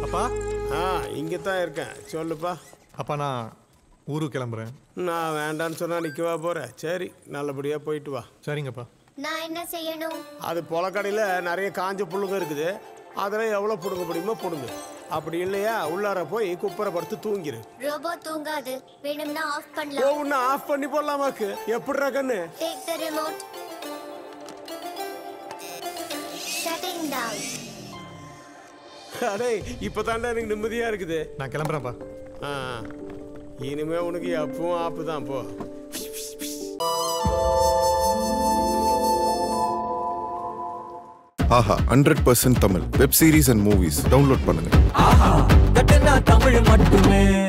அப்பா ஆ இங்கே தான் இருக்கேன் சொல்லுப்பா அப்பா நான் ஊருக்கு கிளம்புறேன் நான் வேண்டான்னு சொன்னா நிற்கவா போகிறேன் சரி நல்லபடியாக போயிட்டு வா சரிங்கப்பா நான் என்ன செய்யணும் அது பொலக்கடையில் நிறைய காஞ்ச புல்லுங்க இருக்குது அதெல்லாம் எவ்வளோ பிடுங்க முடியுமோ பிடுங்க அப்படி இல்லையா உள்ளார போய் குப்பரை படுத்து தூங்கிரு ரோபோ தூங்காது வேணும்னா ஆஃப் ஓ பண்ணலாம் உன்னை ஆஃப் பண்ணி போடலாமாக்கு எப்படிடா கண்ணு take the remote shutting down அடே இப்போ தாண்டா எனக்கு நிம்மதியாக இருக்குது நான் கிளம்புறேன்ப்பா ஆ இனிமே உனக்கு எப்பவும் ஆப்பு தான் போ ஆஹா hundred percent Tamil web series and movies download பண்ணுங்க கட்டுனா தமிழ் மட்டுமே